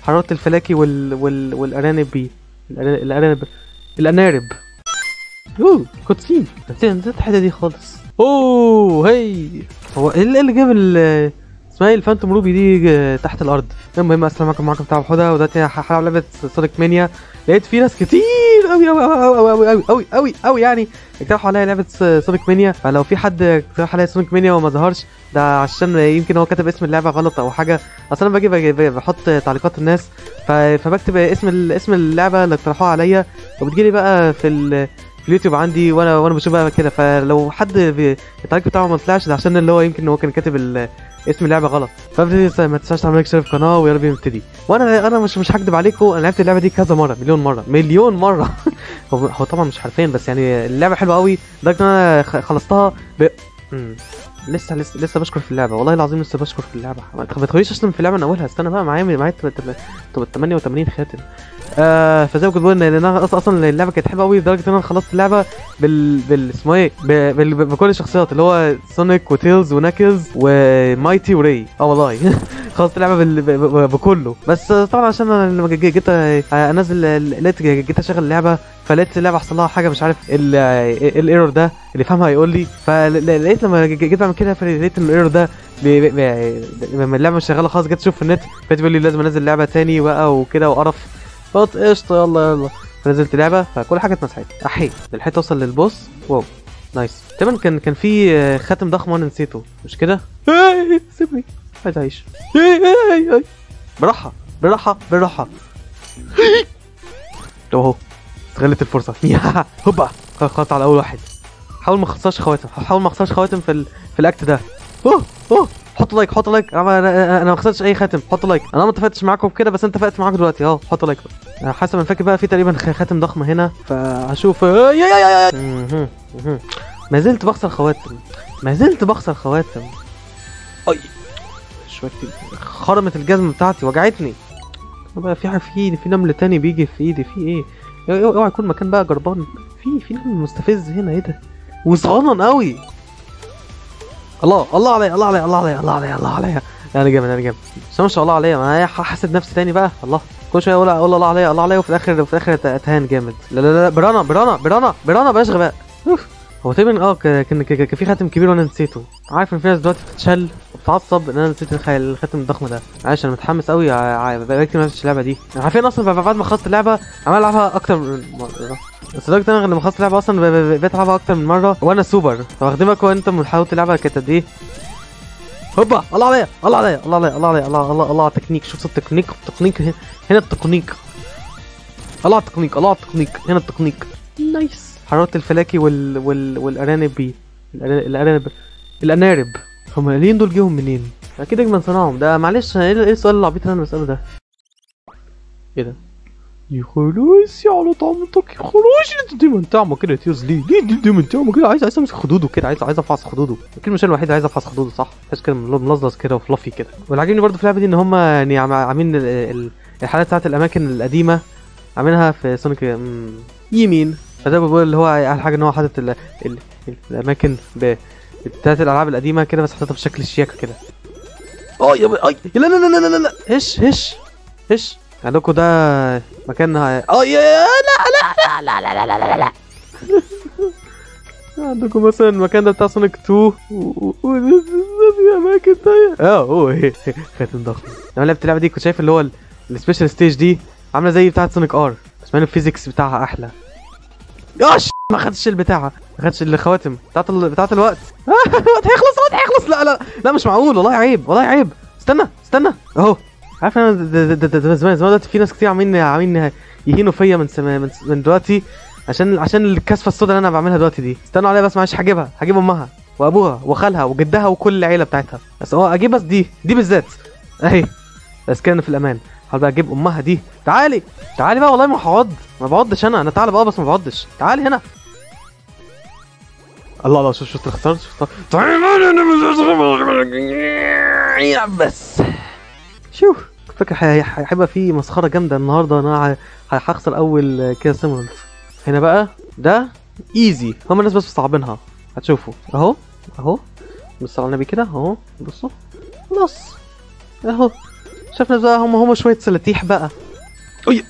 حرارة الفلاكي وال... وال... والارانب بي الأرا- الارانب الانارب اوه كوتسين نسيت نسيت الحته دي خالص اوه هي هو ايه اللي إيه اللي جاب ال اسمها ايه الفانتوم روبي دي آه، تحت الارض المهم السلام عليكم معاكم بتاع حوده ودلوقتي ه- هلعب لعبه سونيك مانيا لقيت في ناس كتير قوي قوي قوي قوي قوي قوي قوي قوي يعني اقترحوا عليا لعبه س- سونيك مانيا فلو في حد اقترح عليا سونيك مانيا وما ظهرش ده عشان يمكن هو كتب اسم اللعبه غلط او حاجه اصل انا باجي باجي- باجي بحط تعليقات الناس ف- فبكتب اسم ال- اسم اللعبه اللي اقترحوها عليا وبتجيلي بقى في ال في اليوتيوب عندي وانا وانا بشوف بقى كده فلو حد بي- التعليق بتاعه ما طلعش ده عشان اللي هو يمكن هو كان كاتب ال- اسم اللعبه غلط فبتدي ما تنساش تعمل اشتراك في القناه ويا رب نبتدي وانا انا مش مش هكدب عليكم انا لعبت اللعبه دي كذا مره مليون مره مليون مره هو هو طبعا مش حرفيا بس يعني اللعبه حلوه قوي لدرجه ان انا خ- خلصتها ب... مم. لسه لسه لسه بشكر في اللعبه والله العظيم لسه بشكر في اللعبه ما تخ- ما تخليش اشتم في اللعبه من اولها استنى بقى معايا معايا تب- تب- تب- 88 خاتم آه فزي ما كنت بقول ان انا أص- اصلا اللعبه كانت حلوه قوي لدرجه ان انا خلصت اللعبه بال بال اسمه ايه ب... بال... بكل الشخصيات اللي هو سونيك وتيلز وناكلز ومايتي وري اه والله خلصت اللعبه بال... ب... ب... بكله بس طبعا عشان انا لما جي- جيت انزل لقيت جيت اشغل اللعبه فلقيت اللعبه حصل لها حاجه مش عارف ال- الايرور ده اللي فاهمها هيقول لي فلقيت لما جي- جيت بعمل كده فلقيت ان الايرور ده بي- بي- بي- لما اللعبه مش شغاله خلاص جيت اشوف في النت فلقيت بيقول لي لازم انزل لعبه تاني بقى وكده وقرف قلت قشطه يلا يلا فنزلت لعبه فكل حاجه اتمسحت احي لحقت اوصل للبوس واو نايس تقريبا كان كان في آه، خاتم ضخم وانا نسيته مش كده؟ إيه، سيبني عايز اعيش إيه، إيه، إيه. براحه براحه براحه اهو استغلت الفرصه يا هوبا خلاص على اول واحد حاول ما اخسرش خواتم حاول ما اخسرش خواتم في ال... في الاكت ده اوه اوه حط لايك حط لايك انا انا أنا ما خسرتش اي خاتم حط لايك انا ما اتفقتش معاكم بكده بس انت اتفقت معاكم دلوقتي اهو حط لايك بقى أنا حاسس انا فاكر بقى في تقريبا خ- خاتم ضخم هنا فهشوف آه، يا يا يا يا مهم، مهم. ما زلت بخسر خواتم ما زلت بخسر خواتم اي شويه خرمت الجزمه بتاعتي وجعتني بقى في حاجه في ايدي في نمل تاني بيجي في ايدي في ايه اوعى اوعى يكون مكان بقى جربان في في نمل مستفز هنا ايه ده وصغنن قوي الله الله عليا الله عليا الله عليا الله عليا الله عليا انا جامد انا جامد بس ما شاء الله عليا ما هي حاسد نفسي تاني بقى الله كل شويه اقول اقول الله عليا الله عليا وفي الاخر وفي الاخر أت- اتهان جامد لا لا لا برانا برانا برانا برانا بلاش غباء اوف هو تقريبا اه ك- كان ك- كان في خاتم كبير وانا نسيته عارف ان في ناس دلوقتي بتتشل وبتتعصب ان انا نسيت الخ- الخاتم الضخم ده معلش انا متحمس قوي بقالي كتير ما لعبتش اللعبه دي انا عارفين اصلا بعد ما خلصت اللعبه عمال العبها اكتر من مره بس لدرجه ان انا لما خلصت اللعبه اصلا ب- ب- بقيت العبها اكتر من مره وانا سوبر فواخدين بالكم انت من حلاوه اللعبه كانت قد ايه هوبا الله عليا الله عليا الله عليا الله عليا الله الله الله على التكنيك شفت التكنيك التكنيك هنا هنا التكنيك الله على التكنيك الله على التكنيك هنا التكنيك نايس حرارة الفلاكي وال وال والارانب بي الأرا- الارانب الانارب هم الين دول جيهم منين؟ اكيد اجمل صنعهم ده معلش ايه إيه السؤال العبيط اللي انا بساله ده؟ ايه ده؟ يا خلاص يا على طعمتك يا خلاص انت دايما تعمل كده يا تيوز ليه؟ ليه دي- دايما تعمل كده عايز عايز امسك خدوده كده عايز عايز افحص خدوده الكلمه الشيء الوحيد عايز افحص خدوده صح؟ تحس كده ملظلظ كده وفلافي كده واللي عاجبني برضه في اللعبه دي ان هم يعني عم- عاملين ال- ال- الحالات بتاعت الاماكن القديمه عاملينها في سونيك مم، يمين فده بقول اللي هو احلى حاجه ان هو حاطط ال- ال- ال- الاماكن ب بتاعت الالعاب القديمه كده بس حاططها بشكل شياكه كده اه يا ب- اي لا لا لا لا لا لا هش هش هش عندكم ده مكان اه يا يا- لا لا لا لا لا لا لا لا عندكم مثلا المكان ده بتاع سونيك 2 و- و- و- في اماكن تانية اه هو ايه خاتم ضخم لما لعبت اللعبه دي كنت شايف اللي هو ال- السبيشال ستيج دي عامله زي بتاعه سونيك ار بس معنى الفيزيكس بتاعها احلى يا ش- ما خدتش البتاعه ما خدتش الخواتم بتاعت ال... بتاعت الوقت الوقت هيخلص الوقت هيخلص لا لا لا مش معقول والله عيب والله عيب استنى استنى اهو عارف انا د- د- د- د- زمان زمان دلوقتي في ناس كتير عاملين عاملين يهينوا فيا من سما من, من دلوقتي عشان عشان الكسفه السوداء اللي انا بعملها دلوقتي دي استنوا عليا بس معلش هجيبها هجيب امها وابوها وخالها وجدها وكل العيله بتاعتها بس هو اجيب بس دي دي بالذات اهي بس كان في الامان حاول بقى اجيب امها دي تعالي تعالي بقى والله ما هقعد ما بقعدش انا انا تعالى بقى بس ما بقعدش تعالي هنا الله الله شوف شوف اخترت شوف يا بس شوف فاكر هي- هي- هيبقى في مسخره جامده النهارده انا ه- هخسر اول كده سيمونز هنا بقى ده ايزي هم الناس بس مصعبينها هتشوفوا اهو اهو بصوا على النبي كده اهو بصوا خلاص اهو شفنا بقى هم هم شويه سلاتيح بقى أي.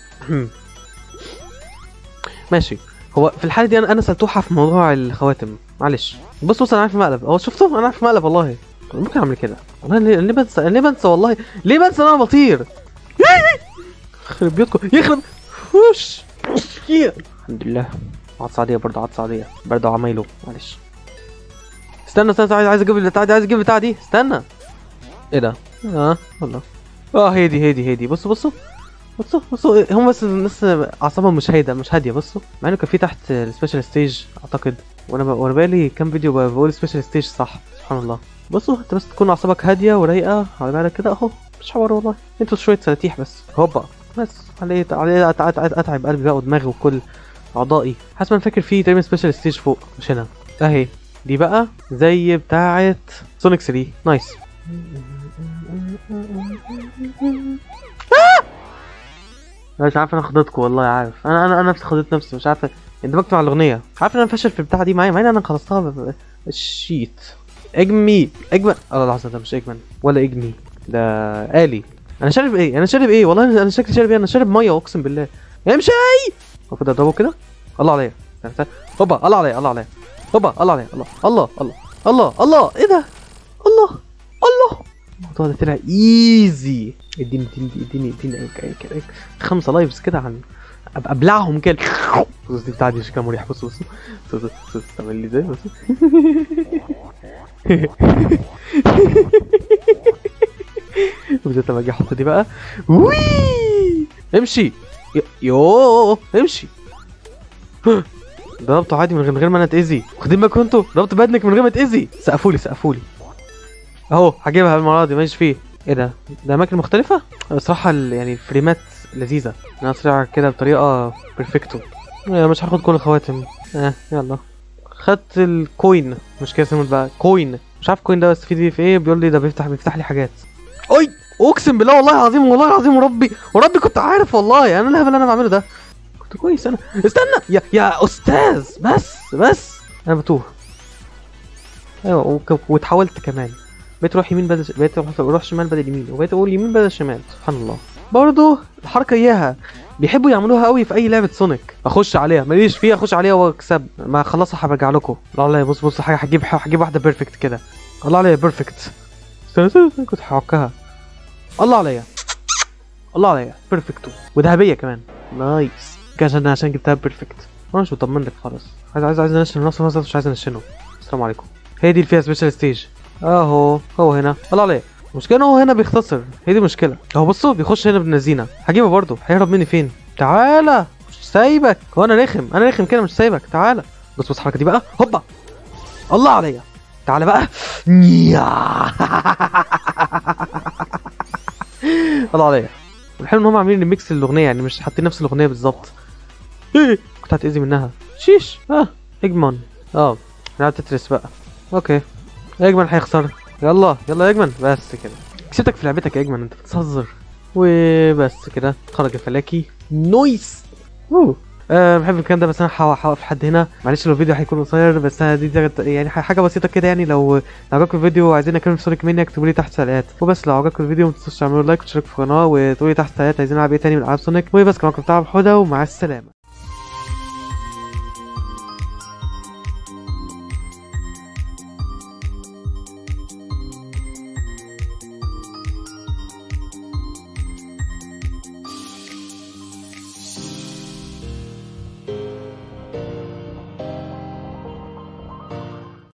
ماشي هو في الحاله دي انا انا سلتوحه في موضوع الخواتم معلش بص بص انا عارف مقلب هو شفته انا عارف مقلب والله ممكن اعمل كده والله ليه, ليه بنسى ليه بنسى والله ليه بنسى ان انا بطير يخرب بيوتكم يخرب وش الحمد لله عطس عادية برضه عطس عادية برضه عمايله معلش استنى استنى عايز عايز اجيب البتاع دي عايز اجيب البتاع دي استنى ايه ده؟ اه والله اه هي دي هي دي هي دي بصوا بصوا بصوا بصوا هم بس الناس اعصابهم مش هاديه مش هاديه بصوا مع انه كان في تحت السبيشال ستيج اعتقد وانا ب... وانا بقالي كام فيديو ب- بقول سبيشال ستيج صح سبحان الله بصوا انت بس تكون اعصابك هاديه ورايقه على بالك كده اهو مش حوار والله انتوا شويه سلاتيح بس هوبا بس عليه عليه أت- أت- أت- اتعب قلبي بقى ودماغي وكل اعضائي حاسس ما انا فاكر في تقريبا سبيشال ستيج فوق مش هنا اهي دي بقى زي بتاعه سونيك 3 نايس أنا مش عارف انا خضتكم والله عارف انا انا انا نفسي خضيت نفسي مش عارف اندمجت مع الاغنيه عارف ان انا فاشل في البتاعه دي معايا مع ان انا خلصتها ب- ب- الشيت اجمي اجمل اه لحظه ده مش اجمل ولا اجمي ده آلي انا شارب ايه انا شارب ايه والله انا شكلي شارب ايه انا شارب ميه اقسم بالله امشي المفروض اضربه كده الله عليا استنى، استنى. هوبا الله عليا الله عليا هوبا الله عليا الله الله الله الله الله ايه ده الله الله الموضوع ده طلع ايزي اديني اديني اديني اديني ك- ك- خمسه لايفز كده عن ابقى ابلعهم كده بص دي بتاعتي شكلها مريح بص بص بص بص بص تعمل لي ازاي بص وبالذات لما اجي احط دي بقى وي امشي ي- يوه امشي ضربته عادي من غير من غير ما انا اتاذي واخدين بالكم انتوا ضربت بدنك من غير ما اتاذي سقفولي سقفولي اهو هجيبها المره دي ماشي فيه ايه ده ده اماكن مختلفه الصراحه ال- يعني الفريمات لذيذه انا اسرع كده بطريقه بيرفكتو آه، مش هاخد كل الخواتم اه يلا خدت الكوين مش كده اسمه بقى كوين مش عارف كوين ده بستفيد بيه في ايه بيقول لي ده بيفتح بيفتح لي حاجات اي اقسم بالله والله العظيم والله العظيم وربي وربي كنت عارف والله انا الهبل اللي انا بعمله ده كنت كويس انا استنى يا يا استاذ بس بس انا بتوه ايوه وك- واتحولت كمان بقيت اروح يمين بدل بقيت اروح اروح شمال بدل يمين وبقيت اقول يمين بدل شمال سبحان الله برضه الحركه اياها بيحبوا يعملوها قوي في اي لعبه سونيك اخش عليها ماليش فيها اخش عليها واكسب ما خلصها هرجع لكم لا لا بص بص حاجه هجيب هجيب واحده بيرفكت كده الله عليا بيرفكت استنى استنى استنى، كنت هعكها الله عليا الله عليا بيرفكتو وذهبيه كمان نايس كان عشان عشان جبتها بيرفكت انا مش مطمن لك خالص عايز عايز عايز انشن نفس النص مش عايز انشنه السلام عليكم هي دي اللي فيها سبيشال ستيج اهو هو هنا الله عليك المشكلة ان هو هنا بيختصر هي دي المشكلة اهو بصوا بيخش هنا بنزينة هجيبه برضه هيهرب مني فين تعالى مش سايبك هو انا رخم انا رخم كده مش سايبك تعالى بص بص الحركة دي بقى هوبا الله عليا تعالى بقى نيا الله عليا والحلو ان هم عاملين ريميكس للاغنية يعني مش حاطين نفس الاغنية بالظبط ايه كنت هتأذي منها شيش اه اجمن اه نلعب تترس بقى اوكي اجمل هيخسر يلا يلا يا اجمل بس كده كسبتك في لعبتك يا اجمل انت بتهزر وبس كده خرج الفلاكي نويس اوه أه بحب الكلام ده بس انا هوقف هوقف لحد هنا معلش لو الفيديو هيكون قصير بس أنا دي, دي يعني حاجه بسيطه كده يعني لو لو عجبكم الفيديو وعايزين نتكلم في سونيك مانيا اكتبوا لي تحت تعليقات وبس لو عجبكم الفيديو ما تنسوش تعملوا لايك وتشتركوا في القناه وتقولوا لي تحت تعليقات عايزين نلعب ايه تاني من العاب سونيك وبس كان معاكم بتاع حوده ومع السلامه